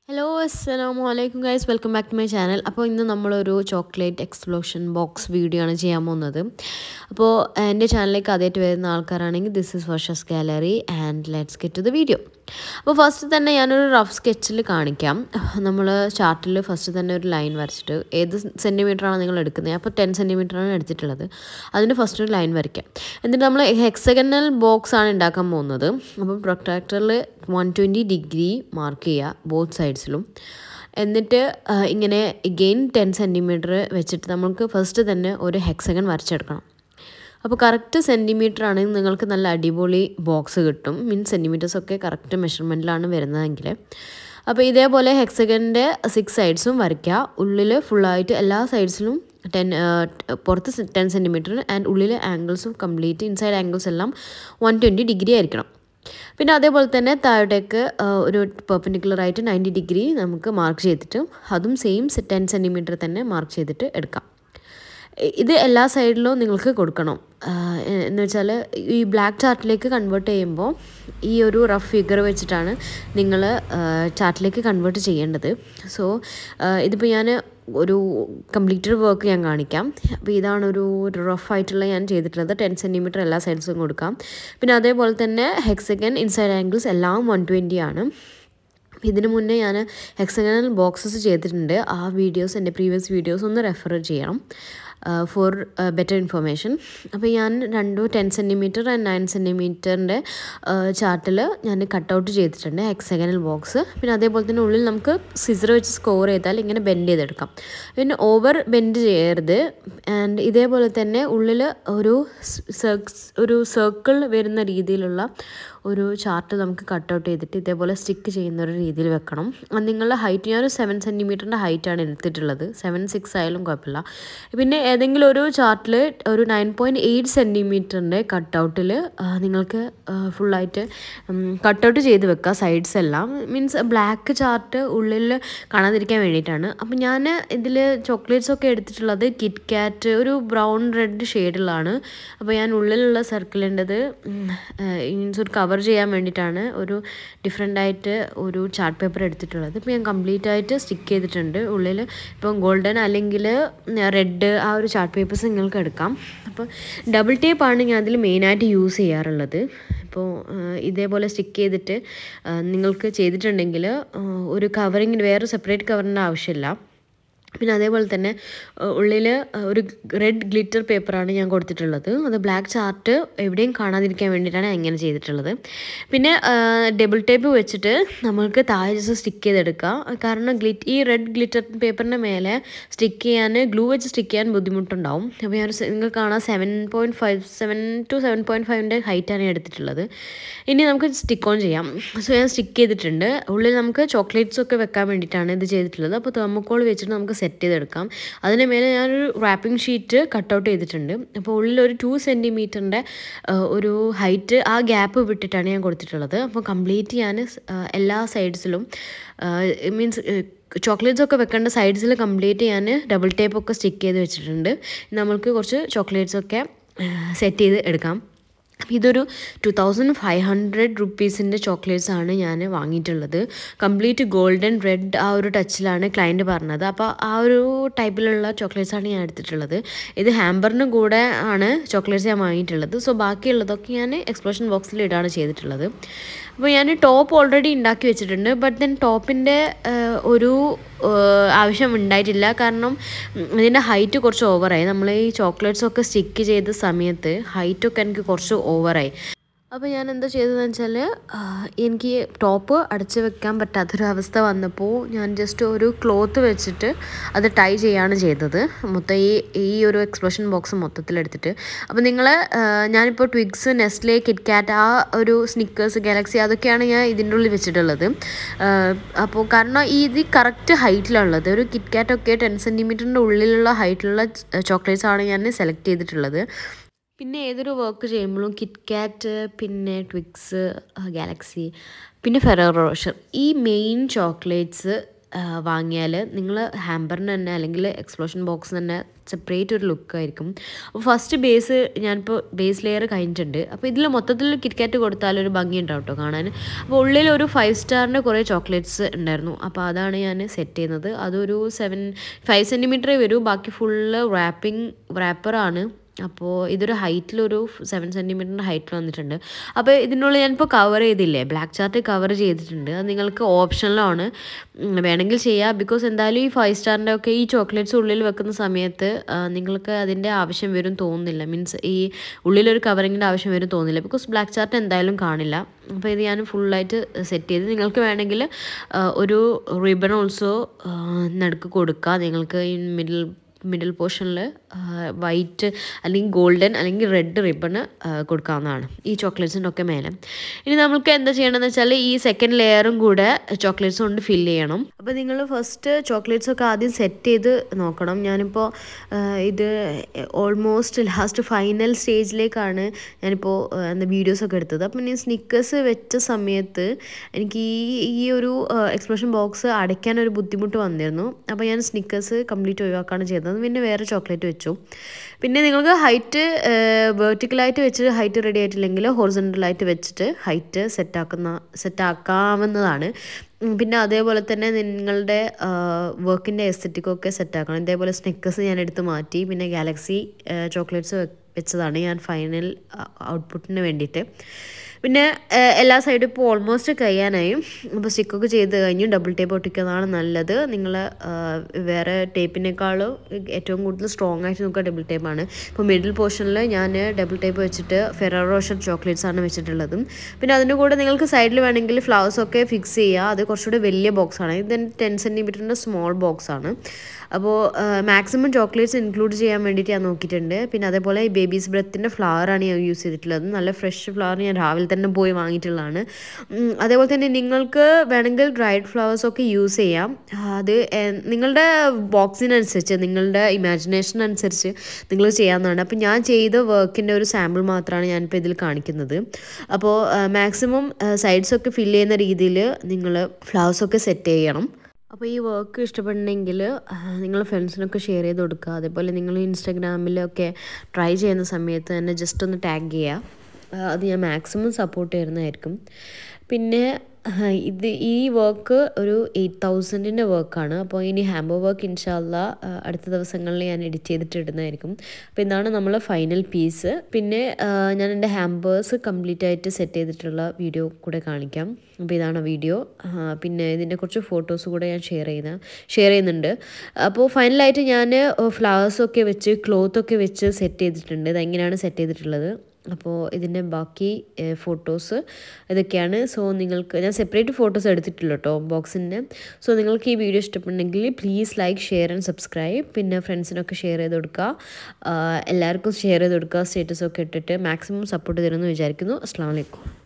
hello അസ്സലാമു അലൈക്കും guys welcome back to my channel അപ്പോൾ ഇന്ന് നമ്മളൊരു ചോക്ലേറ്റ് എക്സ്പ്ലോഷൻ ബോക്സ് വീഡിയോ ആണ് ചെയ്യാൻ പോകുന്നത് അപ്പോൾ എൻ്റെ ചാനലിലേക്ക് ആദ്യമായിട്ട് വരുന്ന ആൾക്കാരാണെങ്കിൽ this is Varsha's gallery and let's get to the video അപ്പോൾ ഫസ്റ്റ് തന്നെ ഞാനൊരു റഫ് സ്കെച്ചിൽ കാണിക്കാം നമ്മൾ ചാർട്ടിൽ ഫസ്റ്റ് തന്നെ ഒരു ലൈൻ വരച്ചിട്ട് ഏത് സെൻറ്റിമീറ്ററാണ് നിങ്ങൾ എടുക്കുന്നത് അപ്പോൾ ടെൻ സെൻറ്റിമീറ്ററാണ് എടുത്തിട്ടുള്ളത് അതിന് ഫസ്റ്റ് ഒരു ലൈൻ വരയ്ക്കാം എന്നിട്ട് നമ്മൾ ഹെക്സഗനൽ ബോക്സ് ആണ് ഉണ്ടാക്കാൻ പോകുന്നത് അപ്പം പ്രൊട്രാക്ടറിൽ വൺ ട്വൻറ്റി ഡിഗ്രി മാർക്ക് ചെയ്യുക ബോത്ത് സൈഡ്സിലും എന്നിട്ട് ഇങ്ങനെ എഗെയിൻ ടെൻ സെൻറ്റിമീറ്റർ വെച്ചിട്ട് നമുക്ക് ഫസ്റ്റ് തന്നെ ഒരു ഹെക്സഗൺ വരച്ചെടുക്കണം അപ്പോൾ കറക്റ്റ് സെൻറ്റിമീറ്റർ ആണെങ്കിൽ നിങ്ങൾക്ക് നല്ല അടിപൊളി ബോക്സ് കിട്ടും മീൻസ് സെൻറ്റിമീറ്റേഴ്സൊക്കെ കറക്റ്റ് മെഷർമെൻറ്റിലാണ് വരുന്നതെങ്കിൽ അപ്പോൾ ഇതേപോലെ ഹെക്സഗൻ്റെ സിക്സ് സൈഡ്സും വരയ്ക്കുക ഉള്ളിൽ ഫുള്ളായിട്ട് എല്ലാ സൈഡ്സിലും ടെൻ പുറത്ത് ടെൻ സെൻറ്റിമീറ്റർ ആൻഡ് ഉള്ളിലെ ആംഗിൾസും കംപ്ലീറ്റ് ഇൻസൈഡ് ആംഗിൾസ് എല്ലാം വൺ ട്വൻറ്റി ഡിഗ്രി ആയിരിക്കണം പിന്നെ അതേപോലെ തന്നെ താഴോട്ടേക്ക് ഒരു പെർപെൻഡിക്കുലർ ആയിട്ട് നയൻറ്റി ഡിഗ്രി നമുക്ക് മാർക്ക് ചെയ്തിട്ട് അതും സെയിം ടെൻ സെൻറ്റിമീറ്റർ തന്നെ മാർക്ക് ചെയ്തിട്ട് എടുക്കാം ഇത് എല്ലാ സൈഡിലും നിങ്ങൾക്ക് കൊടുക്കണം എന്ന് വെച്ചാൽ ഈ ബ്ലാക്ക് ചാർട്ടിലേക്ക് കൺവേർട്ട് ചെയ്യുമ്പോൾ ഈ ഒരു റഫ് ഫിഗർ വെച്ചിട്ടാണ് നിങ്ങൾ ചാർട്ടിലേക്ക് കൺവേർട്ട് ചെയ്യേണ്ടത് സോ ഇതിപ്പോൾ ഞാൻ ഒരു കംപ്ലീറ്റഡ് വർക്ക് ഞാൻ കാണിക്കാം അപ്പോൾ ഇതാണ് ഒരു റഫ് ആയിട്ടുള്ള ഞാൻ ചെയ്തിട്ടുള്ളത് ടെൻ സെൻറ്റിമീറ്റർ എല്ലാ സൈഡ്സും കൊടുക്കാം പിന്നെ അതേപോലെ തന്നെ ഹെക്സഗൻ ഇൻസൈഡ് ആംഗിൾസ് എല്ലാം വൺ ട്വൻറ്റി ആണ് ഇതിനു മുന്നേ ഞാൻ ഹെക്സഗണൽ ബോക്സസ് ചെയ്തിട്ടുണ്ട് ആ വീഡിയോസ് എൻ്റെ പ്രീവിയസ് വീഡിയോസ് ഒന്ന് റെഫർ ചെയ്യണം ഫോർ ബെറ്റർ ഇൻഫർമേഷൻ അപ്പോൾ ഞാൻ രണ്ടു ടെൻ സെൻറ്റിമീറ്റർ ആൻഡ് നയൻ സെൻറ്റിമീറ്ററിൻ്റെ ചാർട്ടിൽ ഞാൻ കട്ട് ഔട്ട് ചെയ്തിട്ടുണ്ട് ഹെക്സഗനൽ ബോക്സ് പിന്നെ അതേപോലെ തന്നെ ഉള്ളിൽ നമുക്ക് സിസർ വെച്ച് സ്കോർ ചെയ്താൽ ഇങ്ങനെ ബെൻഡ് ചെയ്തെടുക്കാം പിന്നെ ഓവർ ബെൻഡ് ചെയ്യരുത് ആൻഡ് ഇതേപോലെ തന്നെ ഉള്ളിൽ ഒരു ഒരു സർക്കിൾ വരുന്ന രീതിയിലുള്ള ഒരു ചാർട്ട് നമുക്ക് കട്ട് ഔട്ട് ചെയ്തിട്ട് ഇതേപോലെ സ്റ്റിക്ക് ചെയ്യുന്ന ഒരു രീതിയിൽ വെക്കണം നിങ്ങളുടെ ഹൈറ്റ് ഞാനൊരു സെവൻ സെൻറ്റിമീറ്ററിൻ്റെ ഹൈറ്റാണ് എടുത്തിട്ടുള്ളത് സെവൻ സിക്സ് ആയാലും കുഴപ്പമില്ല പിന്നെ ഏതെങ്കിലും ഒരു ചാർട്ടിൽ ഒരു നയൻ പോയിൻറ്റ് എയ്റ്റ് സെൻറ്റിമീറ്ററിൻ്റെ കട്ട് ഔട്ടിൽ നിങ്ങൾക്ക് ഫുള്ളായിട്ട് കട്ട് ഔട്ട് ചെയ്ത് വെക്കുക സൈഡ്സ് എല്ലാം മീൻസ് ബ്ലാക്ക് ചാർട്ട് ഉള്ളിൽ കാണാതിരിക്കാൻ വേണ്ടിയിട്ടാണ് അപ്പം ഞാൻ ഇതിൽ ചോക്ലേറ്റ്സ് ഒക്കെ എടുത്തിട്ടുള്ളത് കിറ്റ് കാറ്റ് ഒരു ബ്രൗൺ റെഡ് ഷെയ്ഡിലാണ് അപ്പോൾ ഞാൻ ഉള്ളിലുള്ള സർക്കിളിൻ്റെത് മീൻസ് ഒരു കവർ ചെയ്യാൻ വേണ്ടിയിട്ടാണ് ഒരു ഡിഫറെൻ്റ് ആയിട്ട് ഒരു ചാർട്ട് പേപ്പർ എടുത്തിട്ടുള്ളത് ഇപ്പോൾ ഞാൻ കംപ്ലീറ്റ് ആയിട്ട് സ്റ്റിക്ക് ചെയ്തിട്ടുണ്ട് ഉള്ളിൽ ഇപ്പം ഗോൾഡൻ അല്ലെങ്കിൽ റെഡ് ആ ഒരു ചാർട്ട് പേപ്പേഴ്സ് നിങ്ങൾക്ക് എടുക്കാം അപ്പോൾ ഡബിൾ ടേപ്പാണ് ഞാൻ അതിൽ മെയിനായിട്ട് യൂസ് ചെയ്യാറുള്ളത് ഇപ്പോൾ ഇതേപോലെ സ്റ്റിക്ക് ചെയ്തിട്ട് നിങ്ങൾക്ക് ചെയ്തിട്ടുണ്ടെങ്കിൽ ഒരു കവറിങ്ങിന് വേറെ സെപ്പറേറ്റ് കവറിൻ്റെ ആവശ്യമില്ല പിന്നെ അതേപോലെ തന്നെ ഉള്ളിൽ ഒരു റെഡ് ഗ്ലിറ്റർ പേപ്പറാണ് ഞാൻ കൊടുത്തിട്ടുള്ളത് അത് ബ്ലാക്ക് ചാർട്ട് എവിടെയും കാണാതിരിക്കാൻ വേണ്ടിയിട്ടാണ് അങ്ങനെ ചെയ്തിട്ടുള്ളത് പിന്നെ ഡബിൾ ടേപ്പ് വെച്ചിട്ട് നമ്മൾക്ക് താഴെ ജസ്റ്റ് സ്റ്റിക്ക് ചെയ്തെടുക്കുക കാരണം ഗ്ലിറ്റ് ഈ റെഡ് ഗ്ലിറ്റർ പേപ്പറിൻ്റെ മേലെ സ്റ്റിക്ക് ചെയ്യാൻ ഗ്ലൂ വെച്ച് സ്റ്റിക്ക് ചെയ്യാൻ ബുദ്ധിമുട്ടുണ്ടാവും അപ്പോൾ ഞാൻ നിങ്ങൾക്ക് കാണാം seven point five seven to seven point ഫൈവിൻ്റെ ഹൈറ്റാണ് ഞാൻ എടുത്തിട്ടുള്ളത് ഇനി നമുക്ക് സ്റ്റിക്ക് ഓൺ ചെയ്യാം സോ ഞാൻ സ്റ്റിക്ക് ചെയ്തിട്ടുണ്ട് ഉള്ളിൽ നമുക്ക് ചോക്ലേറ്റ്സ് ഒക്കെ വെക്കാൻ വേണ്ടിയിട്ടാണ് ഇത് ചെയ്തിട്ടുള്ളത് അപ്പോൾ തെർമോക്കോൾ വെച്ചിട്ട് നമുക്ക് സെറ്റ് ചെയ്തെടുക്കാം അതിന് മേലെ ഞാനൊരു റാപ്പിംഗ് ഷീറ്റ് കട്ട് ഔട്ട് ചെയ്തിട്ടുണ്ട് അപ്പോൾ ഉള്ളിൽ ഒരു ടു സെൻറ്റിമീറ്ററിൻ്റെ ഒരു ഹൈറ്റ് ആ ഗ്യാപ്പ് വിട്ടിട്ടാണ് ഞാൻ കൊടുത്തിട്ടുള്ളത് അപ്പോൾ കംപ്ലീറ്റ് ഞാൻ എല്ലാ സൈഡ്സിലും മീൻസ് ചോക്ലേറ്റ്സ് ഒക്കെ വെക്കേണ്ട സൈഡ്സിൽ കംപ്ലീറ്റ് ഞാൻ ഡബിൾ ടേപ്പ് ഒക്കെ സ്റ്റിക്ക് ചെയ്ത് വെച്ചിട്ടുണ്ട് നമ്മൾക്ക് കുറച്ച് ചോക്ലേറ്റ്സ് ഒക്കെ സെറ്റ് ചെയ്ത് എടുക്കാം ഇതൊരു ടു തൗസൻഡ് ഫൈവ് ഹൺഡ്രഡ് റുപ്പീസിൻ്റെ ചോക്ലേറ്റ്സ് ആണ് ഞാൻ വാങ്ങിയിട്ടുള്ളത് കംപ്ലീറ്റ് ഗോൾഡൻ റെഡ് ആ ഒരു ടച്ചിലാണ് ക്ലയൻറ്റ് പറഞ്ഞത് അപ്പോൾ ആ ഒരു ടൈപ്പിലുള്ള ചോക്ലേറ്റ്സ് ആണ് ഞാൻ എടുത്തിട്ടുള്ളത് ഇത് ഹാമ്പറിന് കൂടെ ആണ് ചോക്ലേറ്റ്സ് ഞാൻ വാങ്ങിയിട്ടുള്ളത് സോ ബാക്കിയുള്ളതൊക്കെ ഞാൻ എക്സ്പ്ലോഷൻ ബോക്സിൽ ഇടാണ് ചെയ്തിട്ടുള്ളത് അപ്പോൾ ഞാൻ ടോപ്പ് ഓൾറെഡി ഉണ്ടാക്കി വെച്ചിട്ടുണ്ട് ബട്ട് ദെൻ ടോപ്പിൻ്റെ ഒരു ആവശ്യം ഉണ്ടായിട്ടില്ല കാരണം ഇതിൻ്റെ ഹൈറ്റ് കുറച്ച് ഓവറായി നമ്മൾ ഈ ചോക്ലേറ്റ്സ് ഒക്കെ സ്റ്റിക്ക് ചെയ്ത സമയത്ത് ഹൈറ്റൊക്കെ എനിക്ക് കുറച്ച് ഓവറായി അപ്പോൾ ഞാൻ എന്താ ചെയ്തതെന്ന് വെച്ചാൽ എനിക്ക് ടോപ്പ് അടച്ച് വെക്കാൻ പറ്റാത്തൊരു അവസ്ഥ വന്നപ്പോൾ ഞാൻ ജസ്റ്റ് ഒരു ക്ലോത്ത് വെച്ചിട്ട് അത് ടൈ ചെയ്യാണ് ചെയ്തത് മൊത്തം ഈ ഈ ഒരു എക്സ്പ്ലോഷൻ ബോക്സ് മൊത്തത്തിലെടുത്തിട്ട് അപ്പോൾ നിങ്ങൾ ഞാനിപ്പോൾ ട്വിഗ്സ് നെസ്ലെ കിറ്റ്കാറ്റ് ആ ഒരു സ്നിക്കേഴ്സ് ഗാലക്സി അതൊക്കെയാണ് ഞാൻ ഇതിൻ്റെ ഉള്ളിൽ വെച്ചിട്ടുള്ളത് അപ്പോൾ കാരണം ഇത് കറക്റ്റ് ഹൈറ്റിലുള്ളത് ഒരു കിറ്റ്കാറ്റൊക്കെ ടെൻ സെൻറ്റിമീറ്ററിൻ്റെ ഉള്ളിലുള്ള ഹൈറ്റിലുള്ള ചോക്ലേറ്റ്സ് ആണ് ഞാൻ സെലക്ട് ചെയ്തിട്ടുള്ളത് പിന്നെ ഏതൊരു വർക്ക് ചെയ്യുമ്പോഴും കിറ്റ്കാറ്റ് പിന്നെ ട്വിക്സ് ഗാലക്സി പിന്നെ ഫെറോ റോഷർ ഈ മെയിൻ ചോക്ലേറ്റ്സ് വാങ്ങിയാൽ നിങ്ങൾ ഹാമ്പറിന് തന്നെ അല്ലെങ്കിൽ എക്സ്പ്ലോഷൻ ബോക്സ് തന്നെ സെപ്പറേറ്റ് ഒരു ലുക്കായിരിക്കും അപ്പോൾ ഫസ്റ്റ് ബേസ് ഞാനിപ്പോൾ ബേസ് ലെയർ കഴിഞ്ഞിട്ടുണ്ട് അപ്പോൾ ഇതിൽ മൊത്തത്തിൽ കിറ്റ്കാറ്റ് കൊടുത്താൽ ഒരു ഭംഗി ഉണ്ടാവും കേട്ടോ കാണാൻ അപ്പോൾ ഉള്ളിൽ ഒരു ഫൈവ് സ്റ്റാറിൻ്റെ കുറേ ചോക്ലേറ്റ്സ് ഉണ്ടായിരുന്നു അപ്പോൾ അതാണ് ഞാൻ സെറ്റ് ചെയ്യുന്നത് അതൊരു സെവൻ ഫൈവ് സെൻറ്റിമീറ്ററേ വരൂ ബാക്കി ഫുള്ള് റാപ്പിംഗ് റാപ്പറാണ് അപ്പോൾ ഇതൊരു ഹൈറ്റിലൊരു സെവൻ സെൻറ്റിമീറ്ററിൻ്റെ ഹൈറ്റിൽ വന്നിട്ടുണ്ട് അപ്പോൾ ഇതിനുള്ളിൽ ഞാനിപ്പോൾ കവർ ചെയ്തില്ലേ ബ്ലാക്ക് ചാർട്ട് കവർ ചെയ്തിട്ടുണ്ട് അത് നിങ്ങൾക്ക് ഓപ്ഷനിലാണ് വേണമെങ്കിൽ ചെയ്യാം ബിക്കോസ് എന്തായാലും ഈ ഫൈവ് സ്റ്റാറിൻ്റെ ഒക്കെ ഈ ചോക്ലേറ്റ്സ് ഉള്ളിൽ വെക്കുന്ന സമയത്ത് നിങ്ങൾക്ക് അതിൻ്റെ ആവശ്യം വരും തോന്നുന്നില്ല മീൻസ് ഈ ഉള്ളിലൊരു കവറിങ്ങിൻ്റെ ആവശ്യം വരും തോന്നുന്നില്ല ബിക്കോസ് ബ്ലാക്ക് ചാർട്ട് എന്തായാലും കാണില്ല അപ്പോൾ ഇത് ഞാൻ ഫുള്ളായിട്ട് സെറ്റ് ചെയ്ത് നിങ്ങൾക്ക് വേണമെങ്കിൽ ഒരു റിബൺ ഓൾസോ നടുക്ക് കൊടുക്കുക നിങ്ങൾക്ക് ഈ മിഡിൽ മിഡിൽ പോർഷനിൽ വൈറ്റ് അല്ലെങ്കിൽ ഗോൾഡൻ അല്ലെങ്കിൽ റെഡ് റിബണ് കൊടുക്കാവുന്നതാണ് ഈ ചോക്ലേറ്റ്സിൻ്റെ ഒക്കെ മേലെ ഇനി നമുക്ക് എന്താ ചെയ്യണമെന്ന് വെച്ചാൽ ഈ സെക്കൻഡ് ലെയറും കൂടെ ചോക്ലേറ്റ്സ് കൊണ്ട് ഫില്ല് ചെയ്യണം അപ്പോൾ നിങ്ങൾ ഫസ്റ്റ് ചോക്ലേറ്റ്സ് ഒക്കെ ആദ്യം സെറ്റ് ചെയ്ത് നോക്കണം ഞാനിപ്പോൾ ഇത് ഓൾമോസ്റ്റ് ലാസ്റ്റ് ഫൈനൽ സ്റ്റേജിലേക്കാണ് ഞാനിപ്പോൾ എന്താ വീഡിയോസൊക്കെ എടുത്തത് അപ്പം ഞാൻ സ്നിക്കേഴ്സ് വെച്ച സമയത്ത് എനിക്ക് ഈ ഈ ഒരു എക്സ്പ്ലോഷൻ ബോക്സ് അടയ്ക്കാൻ ഒരു ബുദ്ധിമുട്ട് വന്നിരുന്നു അപ്പോൾ ഞാൻ സ്നിക്കേഴ്സ് കംപ്ലീറ്റ് ഒഴിവാക്കാണ് ചെയ്തത് പിന്നെ വേറെ ചോക്ലേറ്റ് വെച്ചു പിന്നെ നിങ്ങൾക്ക് ഹൈറ്റ് വേർട്ടിക്കലായിട്ട് വെച്ചിട്ട് ഹൈറ്റ് റെഡി ആയിട്ടില്ലെങ്കിൽ ഹൊറിസോണ്ടലായിട്ട് വെച്ചിട്ട് ഹൈറ്റ് സെറ്റാക്കുന്ന സെറ്റാക്കാവുന്നതാണ് പിന്നെ അതേപോലെ തന്നെ നിങ്ങളുടെ വർക്കിൻ്റെ എസ്തറ്റിക്കൊക്കെ സെറ്റാക്കണം ഇതേപോലെ സ്നെക്കേഴ്സ് ഞാൻ എടുത്ത് മാറ്റി പിന്നെ ഗാലക്സി ചോക്ലേറ്റ്സ് വെച്ചതാണ് ഞാൻ ഫൈനൽ ഔട്ട്പുട്ടിന് വേണ്ടിയിട്ട് പിന്നെ എല്ലാ സൈഡും ഇപ്പോൾ ഓൾമോസ്റ്റ് കഴിയാനായും അപ്പോൾ സ്റ്റിക്കൊക്കെ ചെയ്ത് കഴിഞ്ഞു ഡബിൾ ടേപ്പ് ഒട്ടിക്കുന്നതാണ് നല്ലത് നിങ്ങൾ വേറെ ടേപ്പിനേക്കാളും ഏറ്റവും കൂടുതൽ സ്ട്രോങ് ആയിട്ട് നോക്കുക ഡബിൾ ടേപ്പാണ് ഇപ്പോൾ മിഡിൽ പോർഷനിൽ ഞാൻ ഡബിൾ ടേപ്പ് വെച്ചിട്ട് ഫെററോഷൻ ചോക്ലേറ്റ്സ് ആണ് വെച്ചിട്ടുള്ളത് പിന്നെ അതിൻ്റെ കൂടെ നിങ്ങൾക്ക് സൈഡിൽ വേണമെങ്കിൽ ഫ്ലവേഴ്സൊക്കെ ഫിക്സ് ചെയ്യുക അത് കുറച്ചുകൂടി വലിയ ബോക്സാണ് ഇത് ടെൻ സെൻറ്റിമീറ്ററിൻ്റെ സ്മോൾ ബോക്സാണ് അപ്പോൾ മാക്സിമം ചോക്ലേറ്റ്സ് ഇൻക്ലൂഡ് ചെയ്യാൻ വേണ്ടിയിട്ട് ഞാൻ നോക്കിയിട്ടുണ്ട് പിന്നെ അതേപോലെ ഈ ബേബീസ് ബ്രെത്തിൻ്റെ ഫ്ലവറാണ് ഞാൻ യൂസ് ചെയ്തിട്ടുള്ളത് നല്ല ഫ്രഷ് ഫ്ലവർ ഞാൻ രാവിലെ തന്നെ പോയി വാങ്ങിയിട്ടുള്ളതാണ് അതേപോലെ തന്നെ നിങ്ങൾക്ക് വേണമെങ്കിൽ ഡ്രൈഡ് ഫ്ലവേഴ്സ് ഒക്കെ യൂസ് ചെയ്യാം അത് നിങ്ങളുടെ ബോക്സിനനുസരിച്ച് നിങ്ങളുടെ ഇമാജിനേഷൻ അനുസരിച്ച് നിങ്ങൾ ചെയ്യാവുന്നതാണ് അപ്പോൾ ഞാൻ ചെയ്ത വർക്കിൻ്റെ ഒരു സാമ്പിൾ മാത്രമാണ് ഞാനിപ്പോൾ ഇതിൽ കാണിക്കുന്നത് അപ്പോൾ മാക്സിമം സൈഡ്സൊക്കെ ഫില്ല് ചെയ്യുന്ന രീതിയിൽ നിങ്ങൾ ഫ്ലവേഴ്സൊക്കെ സെറ്റ് ചെയ്യണം അപ്പോൾ ഈ വർക്ക് ഇഷ്ടപ്പെടണമെങ്കിൽ നിങ്ങൾ ഫ്രണ്ട്സിനൊക്കെ ഷെയർ ചെയ്ത് കൊടുക്കുക അതേപോലെ നിങ്ങൾ ഇൻസ്റ്റാഗ്രാമിലൊക്കെ ട്രൈ ചെയ്യുന്ന സമയത്ത് തന്നെ ജസ്റ്റ് ഒന്ന് ടാഗ് ചെയ്യുക അത് ഞാൻ മാക്സിമം സപ്പോർട്ട് ചെയ്യുന്നതായിരിക്കും പിന്നെ ഇത് ഈ വർക്ക് ഒരു എയ്റ്റ് തൗസൻഡിൻ്റെ വർക്കാണ് അപ്പോൾ ഇനി ഹാമ്പോ വർക്ക് ഇൻഷാല്ല അടുത്ത ദിവസങ്ങളിൽ ഞാൻ എഡിറ്റ് ചെയ്തിട്ട് ഇടുന്നതായിരിക്കും അപ്പോൾ ഇതാണ് നമ്മൾ ഫൈനൽ പീസ് പിന്നെ ഞാൻ എൻ്റെ ഹാമ്പേഴ്സ് കംപ്ലീറ്റ് ആയിട്ട് സെറ്റ് ചെയ്തിട്ടുള്ള വീഡിയോ കൂടെ കാണിക്കാം അപ്പോൾ ഇതാണ് വീഡിയോ പിന്നെ ഇതിൻ്റെ കുറച്ച് ഫോട്ടോസ് കൂടെ ഞാൻ ഷെയർ ചെയ്യുന്ന ഷെയർ ചെയ്യുന്നുണ്ട് അപ്പോൾ ഫൈനലായിട്ട് ഞാൻ ഫ്ലവേഴ്സൊക്കെ വെച്ച് ക്ലോത്തൊക്കെ വെച്ച് സെറ്റ് ചെയ്തിട്ടുണ്ട് ഇതെങ്ങനെയാണ് സെറ്റ് ചെയ്തിട്ടുള്ളത് അപ്പോൾ ഇതിൻ്റെ ബാക്കി ഫോട്ടോസ് ഇതൊക്കെയാണ് സോ നിങ്ങൾക്ക് ഞാൻ സെപ്പറേറ്റ് ഫോട്ടോസ് എടുത്തിട്ടില്ല കേട്ടോ ബോക്സിൻ്റെ സോ നിങ്ങൾക്ക് ഈ വീഡിയോ ഇഷ്ടപ്പെട്ടുണ്ടെങ്കിൽ please like share and subscribe പിന്നെ ഫ്രണ്ട്സിനൊക്കെ ഷെയർ ചെയ്ത് കൊടുക്കുക എല്ലാവർക്കും ഷെയർ ചെയ്ത് കൊടുക്കുക സ്റ്റേറ്റസൊക്കെ ഇട്ടിട്ട് മാക്സിമം സപ്പോർട്ട് തരുമെന്ന് വിചാരിക്കുന്നു അസ്സാം വലൈക്കും